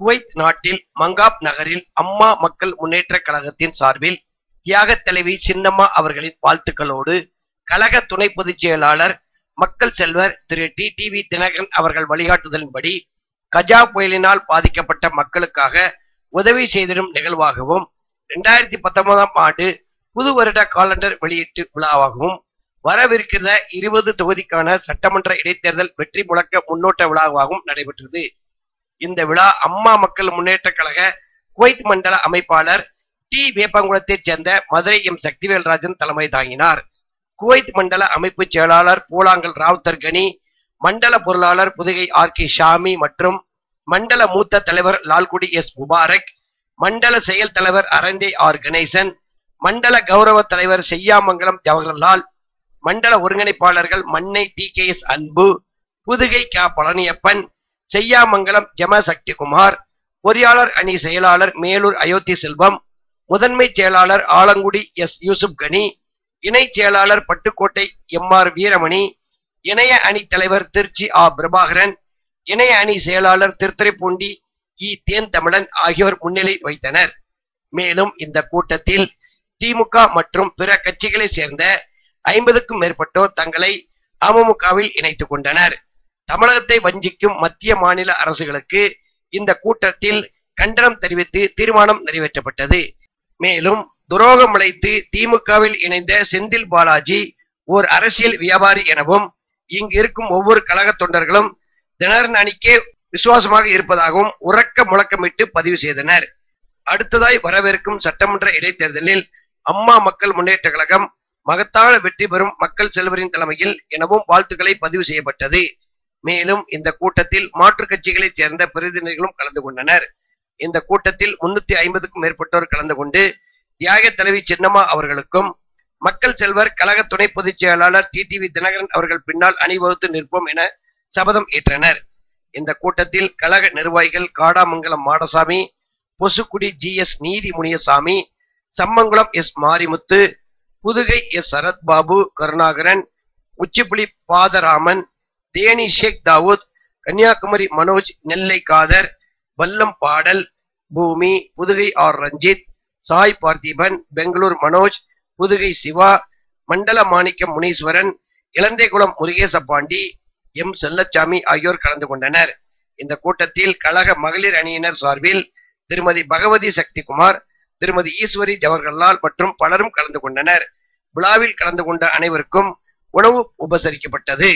Kuwait நாட்டில் மங்காப் நகரில் அம்மா மக்கள் முன்னேற்ற கழகத்தின் சார்பில் தியாகத் தலைவி சின்னம்மா அவர்களின் வாழ்த்துக்களோடு கழக துணை பொதுச் செயலாளர் மக்கள் செல்வர் திரு டி டிவி தினகரன் அவர்கள் வழிகாட்டுதலின்படி கஜா புயலினால் பாதிக்கப்பட்ட மக்களுக்காக உதவி செய்திடும் நிகழ்வாகவும் இரண்டாயிரத்தி பத்தொன்பதாம் ஆண்டு புது வருட காலண்டர் வெளியீட்டு விழாவாகவும் வரவிருக்கிற இருபது தொகுதிக்கான சட்டமன்ற இடைத்தேர்தல் வெற்றி முழக்க முன்னோட்ட விழாவாகவும் நடைபெற்றது இந்த விழா அம்மா மக்கள் முன்னேற்ற கழக குவைத் மண்டல அமைப்பாளர் டி வேப்பங்குளத்தைச் சேர்ந்த மதுரை எம் சக்திவேல் ராஜன் தலைமை தாங்கினார் குவைத் மண்டல அமைப்பு செயலாளர் பூலாங்கல் ராவுத்தர் கனி மண்டல பொருளாளர் புதுகை ஆர் கே ஷாமி மற்றும் மண்டல மூத்த தலைவர் லால்குடி எஸ் முபாரக் மண்டல செயல் தலைவர் அரந்தே ஆர் கணேசன் மண்டல கௌரவ தலைவர் செய்யாமங்கலம் ஜவஹர்லால் மண்டல ஒருங்கிணைப்பாளர்கள் Mannai T K S Anbu Pudukai க பழனியப்பன் செய்யாமங்கலம் ஜம சக்திகுமார் பொறியாளர் அணி செயலாளர் மேலூர் அயோத்தி செல்வம் முதன்மை செயலாளர் ஆலங்குடி எஸ் யூசுப் கனி இணை செயலாளர் பட்டுக்கோட்டை எம் ஆர் வீரமணி இணைய அணி தலைவர் திருச்சி ஆ பிரபாகரன் இணைய அணி செயலாளர் திருத்துறைப்பூண்டி இ தேன் தமிழன் ஆகியோர் முன்னிலை வைத்தனர் மேலும் இந்த கூட்டத்தில் திமுக மற்றும் பிற கட்சிகளை சேர்ந்த ஐம்பதுக்கும் மேற்பட்டோர் தங்களை அமமுகவில் இணைத்துக் கொண்டனர் தமிழகத்தை வஞ்சிக்கும் மத்திய மாநில அரசுகளுக்கு இந்த கூட்டத்தில் கண்டனம் தெரிவித்து தீர்மானம் நிறைவேற்றப்பட்டது மேலும் துரோகம் அழைத்து திமுகவில் இணைந்த செந்தில் பாலாஜி ஓர் அரசியல் வியாபாரி எனவும் இங்கு இருக்கும் ஒவ்வொரு கழக தொண்டர்களும் தினகரன் அணிக்கே விசுவாசமாக இருப்பதாகவும் உறக்க முழக்கமிட்டு பதிவு செய்தனர் அடுத்ததாய் வரவிருக்கும் சட்டமன்ற இடைத்தேர்தலில் அம்மா மக்கள் முன்னேற்ற கழகம் மகத்தான வெற்றி பெறும் மக்கள் செல்வரின் தலைமையில் எனவும் வாழ்த்துக்களை பதிவு செய்யப்பட்டது மேலும் இந்த கூட்டத்தில் மாற்றுக் கட்சிகளைச் சேர்ந்த பிரதிநிதிகளும் கலந்து கொண்டனர் இந்த கூட்டத்தில் முன்னூத்தி ஐம்பதுக்கும் மேற்பட்டோர் கலந்து கொண்டு தியாக தலைவி சின்னம்மா அவர்களுக்கும் மக்கள் செல்வர் கழக துணை பொதுச் செயலாளர் டி டிவி தினகரன் அவர்கள் பின்னால் அணிவகுத்து நிற்போம் என சபதம் ஏற்றனர் இந்த கூட்டத்தில் கழக நிர்வாகிகள் Kadamangalam Madasamy Posukkudi G S Neethi Muniyasamy Sammangulam S Marimuthu Pudukai S Sarathbabu Karunakaran Uchipuli Patharaman Theni Sheikh Dawood Kanyakumari Manoj Nellai Kader Vallam பாடல் பூமி புதுகை ஆர் ரஞ்சித் சாய் பார்த்திபன் பெங்களூர் மனோஜ் புதுகை சிவா மண்டல மாணிக்கம் முனீஸ்வரன் இளந்தைக்குளம் முருகேச பாண்டி எம் செல்லச்சாமி ஆகியோர் கலந்து கொண்டனர் இந்த கூட்டத்தில் கழக மகளிர் அணியினர் சார்பில் திருமதி பகவதி சக்திகுமார் திருமதி ஈஸ்வரி ஜவஹர்லால் மற்றும் பலரும் கலந்து கொண்டனர் விழாவில் கலந்து கொண்ட அனைவருக்கும் உணவு உபசரிக்கப்பட்டது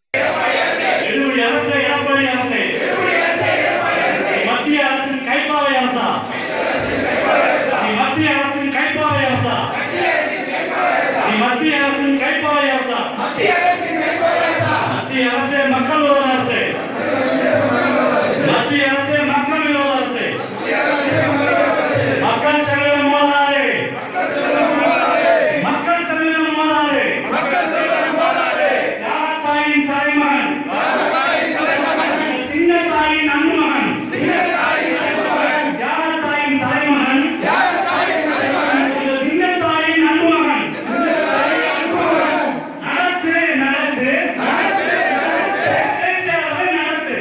எடுபடி அரசு எடப்பாடி அரசு நீ மத்திய அரசின் கைப்பாவை அரசா நீ மத்திய அரசின் கைப்பாவை அரசா நீ மத்திய அரசின் கைப்பாவை அரசா மத்திய அரசு மக்கள் விரோத அரசு மத்திய அரசு மக்கள் விரோத அரசு மக்கள் செல்வம் மோதாதே மக்கள் செல்வம் மோதாதே யார் தாயின் தலைமகன் சின்ன தாயின் அன்புமகன் யார் தாயின் தலைமகன் இந்த சின்ன தாயின் அன்புமகன் நடத்து நடத்து செஞ்சதை நடத்து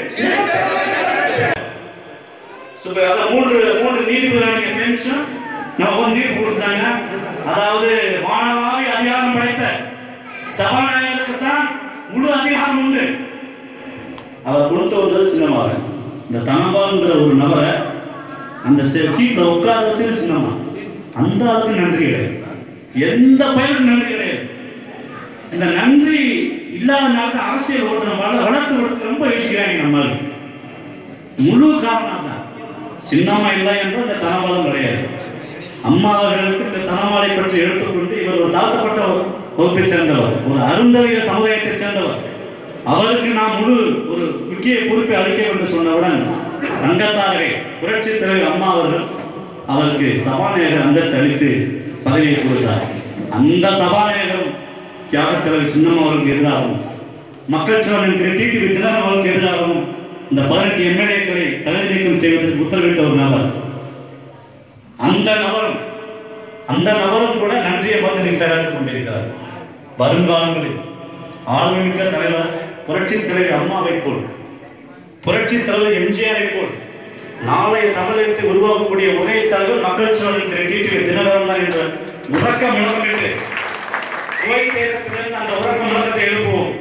சூப்பர் அதான் மூன்று மூன்று நீதிபதிகளுடைய பென்ஷன் நம்ம ஒரு தீர்ப்பு கொடுத்தாங்க அதாவது மாணவாவி அதிகாரம் படைத்த சபாநாயகருக்கு தான் முழு அதிகாரம் உண்டு அவர் கொடுத்த ஒரு தடவை சின்னமாக இந்த தனபால்ங்கிற ஒரு நபரை அந்த சீ- சீட்ல உட்கார வச்சது சின்னமா அந்த ஆளுக்கு நன்றி கிடையாது எந்த பயிரும் நன்றி கிடையாது இந்த நன்றி இல்லாத நாட்டு அரசியல் ஓட்டு வள வளர்த்து கொடுத்து ரொம்ப யோசிக்கிறாங்க நம்ம முழு காரணம் தான் சின்னம்மா இல்லை என்றால் இந்த தனபாலம் கிடையாது அம்மா அவர்களுக்கு இந்த தனமாலை பற்றி எடுத்துக்கொண்டு இவர் ஒரு தாழ்த்தப்பட்ட வகுப்பை சேர்ந்தவர் ஒரு அருந்ததிய சமுதாயத்தை சேர்ந்தவர் அவருக்கு நாம் முழு ஒரு முக்கிய பொறுப்பை அளிக்க என்று சொன்னவுடன் தங்கத்தாரே புரட்சி தலைவர் அம்மா அவர்கள் அவருக்கு சபாநாயகர் அந்தஸ்து அளித்து பதவியை கொடுத்தார் அந்த சபாநாயகரும் தியாக தலைவர் சின்னம்மா அவர்களுக்கு எதிராகவும் மக்கள் சிவன் என்கிற டிடி தினகரன் அவர்களுக்கு எதிராகவும் இந்த பதினெட்டு எம்எல்ஏக்களை தகுதி நீக்கம் செய்வதற்கு உத்தரவிட்ட ஒரு நபர் அந்த நபரும் அந்த நபரும் கூட நன்றியை பார்த்து நீங்க செயலாற்றிக் கொண்டிருக்கிறார் வருங்காலங்களில் ஆளுமிக்க தலைவர் புரட்சி தலைவர் அம்மாவை போல் புரட்சி தலைவர் எம்ஜிஆரை போல் நாளைய தமிழகத்தை உருவாக்கக்கூடிய ஒரே தலைவர் மக்கள் சோழன் திரு டிடிவி தினகரன் தான் என்ற உறக்க முழக்கமிட்டு குவைத் தேசத்திலிருந்து அந்த உறக்க முழக்கத்தை எழுப்புவோம்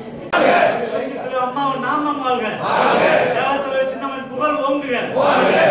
அம்மாவின் நாமம் வாழ்க தேவத்தலைவர் சின்னம்மன் புகழ் ஓங்குக